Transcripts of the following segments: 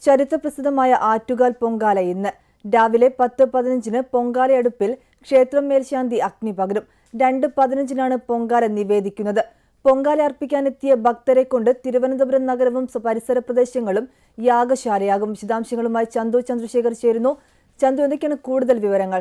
ചരിത്രപ്രസിദ്ധമായ ആറ്റുകാൽ പൊങ്കാല ഇന്ന് രാവിലെ പത്ത് പതിനഞ്ചിന് പൊങ്കാലയടുപ്പിൽ ക്ഷേത്രം മേൽശാന്തി അഗ്നി പകരും രണ്ട് പതിനഞ്ചിനാണ് പൊങ്കാല നിവേദിക്കുന്നത് പൊങ്കാല അർപ്പിക്കാനെത്തിയ ഭക്തരെ കൊണ്ട് തിരുവനന്തപുരം നഗരവും സ- പരിസര പ്രദേശങ്ങളും യാഗശാലയാകും വിശദാംശങ്ങളുമായി ചന്തു ചന്ദ്രശേഖർ ചേരുന്നു ചന്തു എന്തൊക്കെയാണ് കൂടുതൽ വിവരങ്ങൾ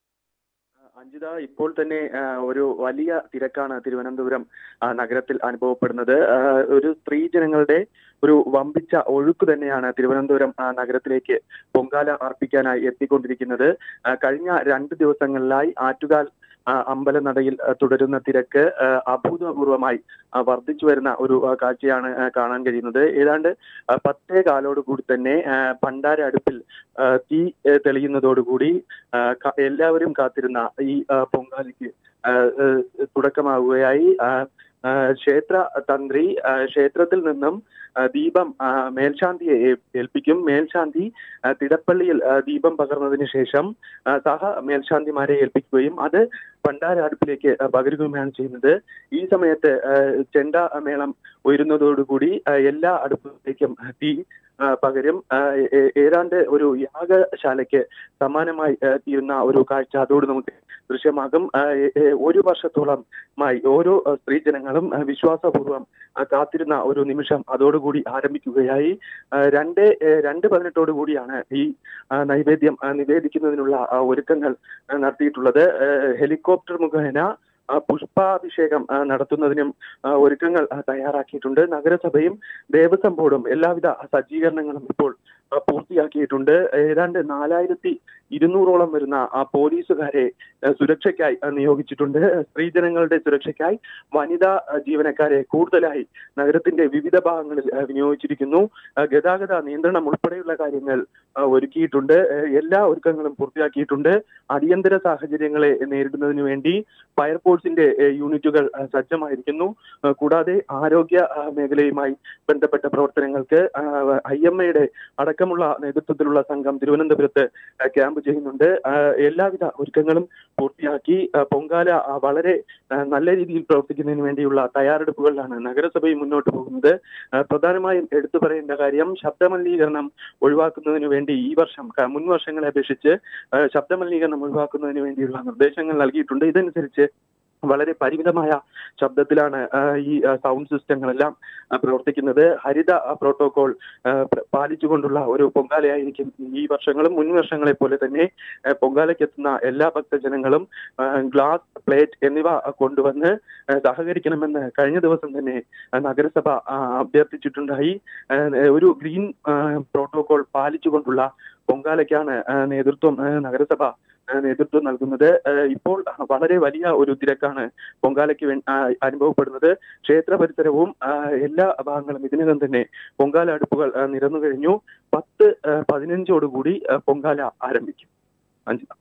അഞ്ജിത ഇപ്പോൾ തന്നെ ആ, ഒരു വലിയ തിരക്കാണ് തിരുവനന്തപുരം ആ, നഗരത്തിൽ അനുഭവപ്പെടുന്നത് ആ, ഒരു സ്ത്രീ ജനങ്ങളുടെ ഒരു വമ്പിച്ച ഒഴുക്ക് തന്നെയാണ് തിരുവനന്തപുരം ആ, നഗരത്തിലേക്ക് പൊങ്കാല അർപ്പിക്കാനായി എത്തിക്കൊണ്ടിരിക്കുന്നത് ആ, കഴിഞ്ഞ രണ്ട് ദിവസങ്ങളിലായി ആറ്റുകാൽ ആ, അമ്പലനടയിൽ ആ, തുടരുന്ന തിരക്ക് ആ, അഭൂതപൂർവമായി ആ, വർദ്ധിച്ചു വരുന്ന ഒരു ആ, കാഴ്ചയാണ് ആ, കാണാൻ കഴിയുന്നത് ഏതാണ്ട് ആ, പത്തേ കാലോട് കൂടി തന്നെ ആ, ഭണ്ഡാര അടുപ്പിൽ ആ, തീ ആ, തെളിയുന്നതോടുകൂടി ആ, ക- എല്ലാവരും കാത്തിരുന്ന ഈ ആ, പൊങ്കാലയ്ക്ക് ആ, ആ, തുടക്കമാവുകയായി ആ, ആ, ക്ഷേത്ര തന്ത്രി ആ, ക്ഷേത്രത്തിൽ നിന്നും ആ, ദീപം ആ, മേൽശാന്തിയെ ഏ- ഏൽപ്പിക്കും മേൽശാന്തി ആ, തിടപ്പള്ളിയിൽ ആ, ദീപം പകർന്നതിന് ശേഷം ആ, സഹ മേൽശാന്തിമാരെ ഏൽപ്പിക്കുകയും അത് ഭണ്ഡാര അടുപ്പിലേക്ക് ആ, പകരുകയുമാണ് ചെയ്യുന്നത് ഈ സമയത്ത് ആ, ചെണ്ട മേളം ഉയരുന്നതോടുകൂടി ആ, എല്ലാ അടുപ്പിലേക്കും തീ ആ, പകരും ആ, ഏ- ഏതാണ്ട് ഒരു യാഗശാലയ്ക്ക് സമാനമായി ആ, തീരുന്ന ഒരു കാഴ്ച അതോട് നമുക്ക് ദൃശ്യമാകും ആ, ഏ- ഏ- ഒരു വർഷത്തോളമായി ഓരോ ആ, സ്ത്രീജനങ്ങളും ആ, വിശ്വാസപൂർവ്വം ആ, കാത്തിരുന്ന ഒരു നിമിഷം അതോടുകൂടി ആരംഭിക്കുകയായി ആ, രണ്ട് ഏ, രണ്ട് പതിനെട്ടോടു കൂടിയാണ് ഈ ആ, നൈവേദ്യം ആ, നിവേദിക്കുന്നതിനുള്ള ആ, ഒരുക്കങ്ങൾ ആ, നടത്തിയിട്ടുള്ളത് ആ, ഹെലികോപ്റ്റർ മുഖേന ആ, പുഷ്പാഭിഷേകം ആ, നടത്തുന്നതിനും ആ, ഒരുക്കങ്ങൾ ആ, തയ്യാറാക്കിയിട്ടുണ്ട് നഗരസഭയും ദേവസ്വം ബോർഡും എല്ലാവിധ സജ്ജീകരണങ്ങളും ഇപ്പോൾ ആ, പൂർത്തിയാക്കിയിട്ടുണ്ട് ഏതാണ്ട് നാലായിരത്തി ഇരുന്നൂറോളം വരുന്ന ആ, പോലീസുകാരെ ആ, സുരക്ഷയ്ക്കായി ആ, നിയോഗിച്ചിട്ടുണ്ട് സ്ത്രീജനങ്ങളുടെ സുരക്ഷയ്ക്കായി വനിതാ ആ, ജീവനക്കാരെ കൂടുതലായി നഗരത്തിന്റെ വിവിധ ഭാഗങ്ങളിൽ ആ, വിനിയോഗിച്ചിരിക്കുന്നു ആ, ഗതാഗത നിയന്ത്രണം ഉൾപ്പെടെയുള്ള കാര്യങ്ങൾ ആ, ഒരുക്കിയിട്ടുണ്ട് ആ, എല്ലാ ഒരുക്കങ്ങളും പൂർത്തിയാക്കിയിട്ടുണ്ട് അടിയന്തര സാഹചര്യങ്ങളെ നേരിടുന്നതിന് വേണ്ടി ഫയർഫോഴ്സിന്റെ ആ, യൂണിറ്റുകൾ ആ, സജ്ജമായിരിക്കുന്നു ആ, കൂടാതെ ആരോഗ്യ ആ, മേഖലയുമായി ബന്ധപ്പെട്ട പ്രവർത്തനങ്ങൾക്ക് ഐ എം എയുടെ അടക്കമുള്ള നേതൃത്വത്തിലുള്ള സംഘം തിരുവനന്തപുരത്ത് ആ, ക്യാമ്പ് ചെയ്യുന്നുണ്ട് ആ, എല്ലാവിധ ഒരുക്കങ്ങളും പൂർത്തിയാക്കി ആ, പൊങ്കാല ആ, വളരെ ആ, നല്ല രീതിയിൽ പ്രവർത്തിക്കുന്നതിന് വേണ്ടിയുള്ള തയ്യാറെടുപ്പുകളിലാണ് നഗരസഭയും മുന്നോട്ട് പോകുന്നത് ആ, പ്രധാനമായും എടുത്തു പറയേണ്ട കാര്യം ശബ്ദമലിനീകരണം ഒഴിവാക്കുന്നതിന് വേണ്ടി ഈ വർഷം ക- മുൻ വർഷങ്ങളെ അപേക്ഷിച്ച് ആ, ശബ്ദമലിനീകരണം ഒഴിവാക്കുന്നതിന് വേണ്ടിയുള്ള നിർദ്ദേശങ്ങൾ നൽകിയിട്ടുണ്ട് ഇതനുസരിച്ച് വളരെ പരിമിതമായ ശബ്ദത്തിലാണ് ആ, ഈ ആ, സൗണ്ട് സിസ്റ്റങ്ങളെല്ലാം ആ, പ്രവർത്തിക്കുന്നത് ഹരിത ആ, പ്രോട്ടോകോൾ ആ, പ്ര- പാലിച്ചുകൊണ്ടുള്ള ഒരു പൊങ്കാലയായിരിക്കും ഈ വർഷങ്ങളും മുൻ വർഷങ്ങളെ പോലെ തന്നെ ആ, പൊങ്കാലയ്ക്ക് എത്തുന്ന എല്ലാ ഭക്തജനങ്ങളും ആ, ഗ്ലാസ് പ്ലേറ്റ് എന്നിവ കൊണ്ടുവന്ന് ആ, സഹകരിക്കണമെന്ന് കഴിഞ്ഞ ദിവസം തന്നെ ആ, നഗരസഭ ആ, അഭ്യർത്ഥിച്ചിട്ടുണ്ടായി ആ, ഒരു ഗ്രീൻ ആ, പ്രോട്ടോകോൾ പാലിച്ചുകൊണ്ടുള്ള പൊങ്കാലയ്ക്കാണ് ആ, നേതൃത്വം ആ, നഗരസഭ ആ, നേതൃത്വം നൽകുന്നത് ആ, ഇപ്പോൾ വളരെ വലിയ ഒരു തിരക്കാണ് പൊങ്കാലയ്ക്ക് വേ- ആ, അനുഭവപ്പെടുന്നത് ക്ഷേത്ര പരിസരവും ആ, എല്ലാ ഭാഗങ്ങളും ഇതിനകം തന്നെ പൊങ്കാല അടുപ്പുകൾ ആ, നിരന്നു കഴിഞ്ഞു പത്ത് ആ, പതിനഞ്ചോടുകൂടി ആ, പൊങ്കാല ആരംഭിക്കും അഞ്ച്